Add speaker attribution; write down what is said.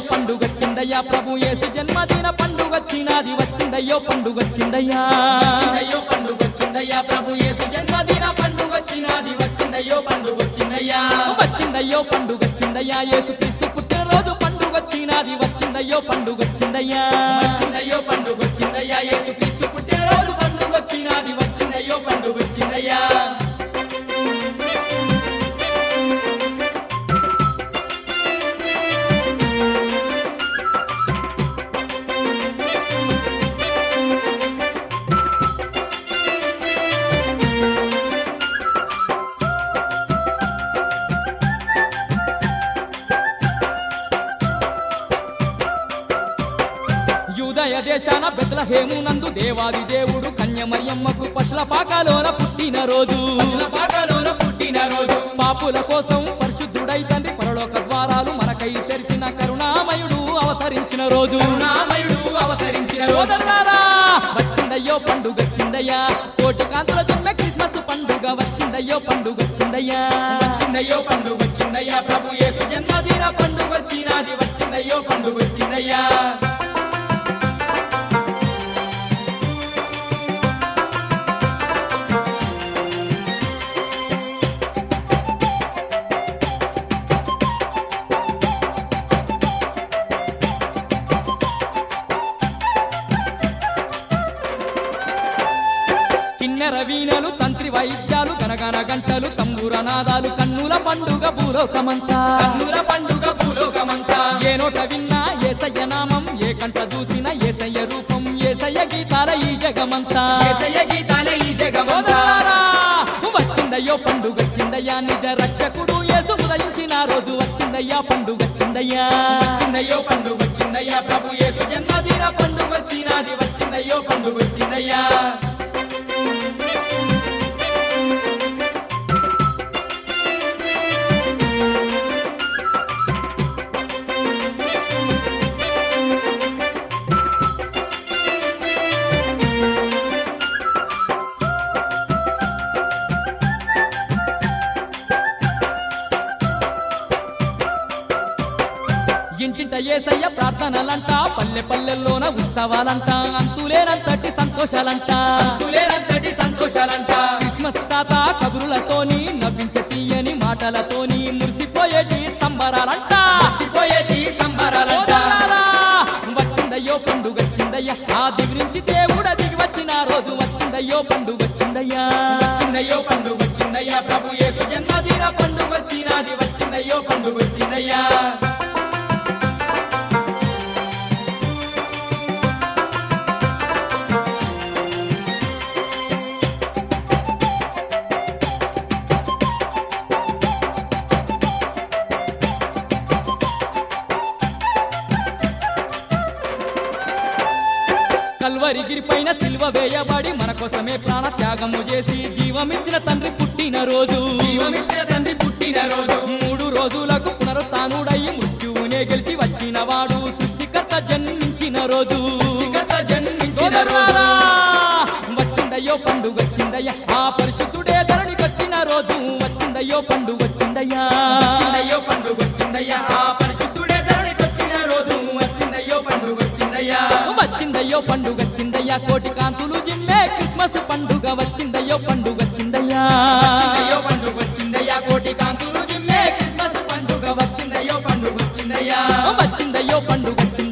Speaker 1: పండుగచ్చిందయ్యా ప్రభు యేసు జన్మదిన పండుగచ్చినది వచ్చిందయ్యో పండుగచ్చిందయ్యా
Speaker 2: వచ్చిందయ్యో పండుగొచ్చిందయ్యా ప్రభు యేసు జన్మదిన పండుగొచ్చినది వచ్చిందయ్యో పండుగొచ్చిందయ్యా
Speaker 1: వచ్చిందయ్యో పండుగచ్చిందయ్యా యేసు క్రీస్తు పుట్టినరోజు పండుగచ్చినది వచ్చిందయ్యో పండుగచ్చిందయ్యా
Speaker 2: వచ్చిందయ్యో పండుగొచ్చిందయ్యా యేసు క్రీస్తు పుట్టినరోజు పండుగొచ్చినది వచ్చిందయ్యో పండుగొచ్చిందయ్యా
Speaker 1: యూదయ దేశాన బెత్లహేమునందు దేవాది దేవుడు కన్యమరియమ్మకు పశుల పాకాలోన పుట్టిన రోజు
Speaker 2: అసలు పాకలోన పుట్టిన రోజు
Speaker 1: పాపుల కోసం పరిశుద్ధుడై తండ్రి పరలోక ద్వారాలు మనకై తెరిచిన కరుణామయుడు అవతరించిన రోజు
Speaker 2: కరుణామయుడు అవతరించిన రోజు
Speaker 1: సోదరులారా వచ్చిందయ్యో పండుగచ్చిందయ్యా కోటి కాంతుల చున్న క్రిస్మస్ పండుగ వచ్చిందయ్యో పండుగచ్చిందయ్యా
Speaker 2: వచ్చిందయ్యో పండుగొచ్చిందయ్యా ప్రభు యేసు జన్మదిన పండుగొచ్చినది వచ్చిందయ్యో పండుగొచ్చిందయ్యా
Speaker 1: కిన్నెర వీణలు తంత్రి వైద్యాలు గనగన గంటలు తంబూర నాదాలు కన్నుల పండుగ భూలోకమంతా
Speaker 2: కన్నుల పండుగ భూలోకమంతా
Speaker 1: ఏ నోట విన్నా ఏసయ్య నామం ఏ కంట చూసిన ఏసయ్య రూపం ఏసయ్య గీతాల ఈ జగమంతా
Speaker 2: యేసయ్య గీతాలే ఈ జగమంతా
Speaker 1: సోదరులారా, వచ్చిందయ్యో పండుగచ్చిందయ్యా నిజ రక్షకుడు యేసు ఉదయించిన రోజు వచ్చిందయ్యా పండుగచ్చిందయ్యా
Speaker 2: వచ్చిందయ్యో పండుగొచ్చిందయ్యా ప్రభు యేసు జన్మదిన పండుగొచ్చినది వచ్చిందయ్యో పండుగొచ్చిందయ్యా
Speaker 1: ఇంటింట ఏసయ్య ప్రార్థనలంట పల్లె పల్లెల్లోన ఉత్సవాలంట అంతులేనంతటి సంతోషాలంట
Speaker 2: తులేనంతటి సంతోషాలంట
Speaker 1: క్రిస్మస్ తాత కబురులతోని నవ్వించ తీయని మాటలతోని మురిసిపోయేటి సంబరాలంట
Speaker 2: పోయేటి సంబరాలంట
Speaker 1: సోదరులారా, వచ్చిందయ్యో పండుగచ్చిందయ్యా ఆ దిగి నుంచి దేవుడ దిగి వచ్చిన రోజు వచ్చిందయ్యో పండుగచ్చిందయ్యా
Speaker 2: వచ్చిందయ్యో పండుగొచ్చిందయ్యా ప్రభు యేసు జన్మదిన పండుగొచ్చినది వచ్చిందయ్యో పండుగొచ్చిందయ్యా
Speaker 1: కల్వరిగిరి పైన సిల్వ వేయబడి మన కోసమే ప్రాణ త్యాగము చేసి జీవమిచ్చిన తండ్రి పుట్టిన రోజు
Speaker 2: జీవమిచ్చిన తండ్రి పుట్టిన రోజు
Speaker 1: మూడు రోజులకు పునరుత్నుడయి మృత్యువునే గెలిచి వచ్చిన వాడు సృష్టికర్త జన్మించిన రోజు
Speaker 2: కర్త జన్మించిన
Speaker 1: సోదరులారా,
Speaker 2: రోజు
Speaker 1: వచ్చిందయ్యో పండుగ వచ్చిందయ్యా ఆ పరిశుద్ధుడే ధరణికి వచ్చిన రోజు వచ్చిందయ్యో పండుగ వచ్చిందయ్యా
Speaker 2: వచ్చిందయ్యో పండుగొచ్చిందయ్యా ఆ పరిశుద్ధుడే ధరణికొచ్చిన రోజు వచ్చిందయ్యో పండుగొచ్చిందయ్యా
Speaker 1: వచ్చిందయ్యో పండుగ వచ్చిందయ్యా కోటి కాంతులు జిమ్మే క్రిస్మస్ పండుగ వచ్చిందయ్యో పండుగ వచ్చిందయ్యా
Speaker 2: వచ్చిందయ్యో పండుగొచ్చిందయ్యా కోటి కాంతులు జిమ్మే క్రిస్మస్ పండుగ వచ్చిందయ్యో పండుగొచ్చిందయ్యా
Speaker 1: వచ్చిందయ్యో పండుగ వచ్చిందయ్యా